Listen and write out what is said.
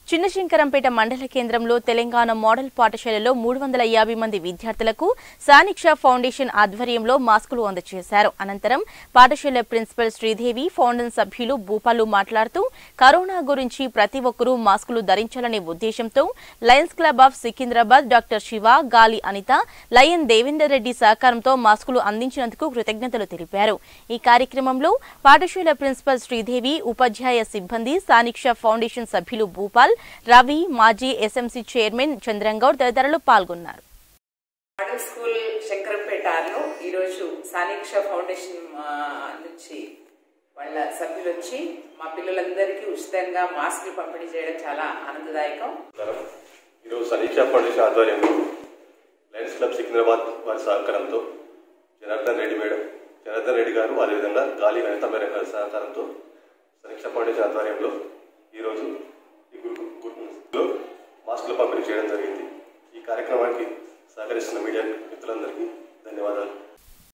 చిన్నశంకరంపేట మండల కేంద్రంలో తెలంగాణ మోడల్ పాఠశాలలో మూడు వందల యాభై మంది విద్యార్థులకు సానిక్ష ఫౌండేషన్ ఆధ్వర్యంలో మాస్కులు అందజేశారు అనంతరం పాఠశాల ప్రిన్సిపల్ శ్రీదేవి ఫౌండన్ సభ్యులు భూపాలు మాట్లాడుతూ కరోనా గురించి ప్రతి ఒక్కరూ మాస్కులు ధరించాలనే ఉద్దేశంతో lions club of Secunderabad doctor Shiva Gali Anitha lion Devender Reddy సహకారంతో మాస్కులు అందించినందుకు కృతజ్ఞతలు తెలిపారు ఈ కార్యక్రమంలో పాఠశాల ప్రిన్సిపల్ శ్రీదేవి ఉపాధ్యాయ సిబ్బంది సానిక్ష ఫౌండేషన్ సభ్యులు భూపాల్ రవి మాజీ ఎస్ఎంసీ చైర్మన్ చంద్రంగౌడ్ తదితరులు పాల్గొన్నారు మోడల్ స్కూల్ శంకరంపేటలో ఈరోజు సానిక్ష ఫౌండేషన్ ఆ, నుంచి వాళ్ళ సభ్యులు వచ్చి మా పిల్లలందరికీ ఉచితంగా మాస్కులు పంపిణీ చేయడం చాలా ఆనందదాయకం నమస్కారం ఈరోజు సమీక్షా ఫౌండేషన్ ఆధ్వర్యంలో లయన్స్ క్లబ్ సికింద్రాబాద్ వారి సహకారంతో జనార్దన్ రెడ్డి మేడం జనార్దన్ రెడ్డి గారు అదేవిధంగా గాలి అనిత మేడం గారి సహకారంతో సమీక్షా ఫౌండేషన్ ఆధ్వర్యంలో ఈరోజు ఈ గురు గురులో మాస్కులు పంపిణీ చేయడం జరిగింది ఈ కార్యక్రమానికి సహకరిస్తున్న మీడియా మిత్రులందరికీ ధన్యవాదాలు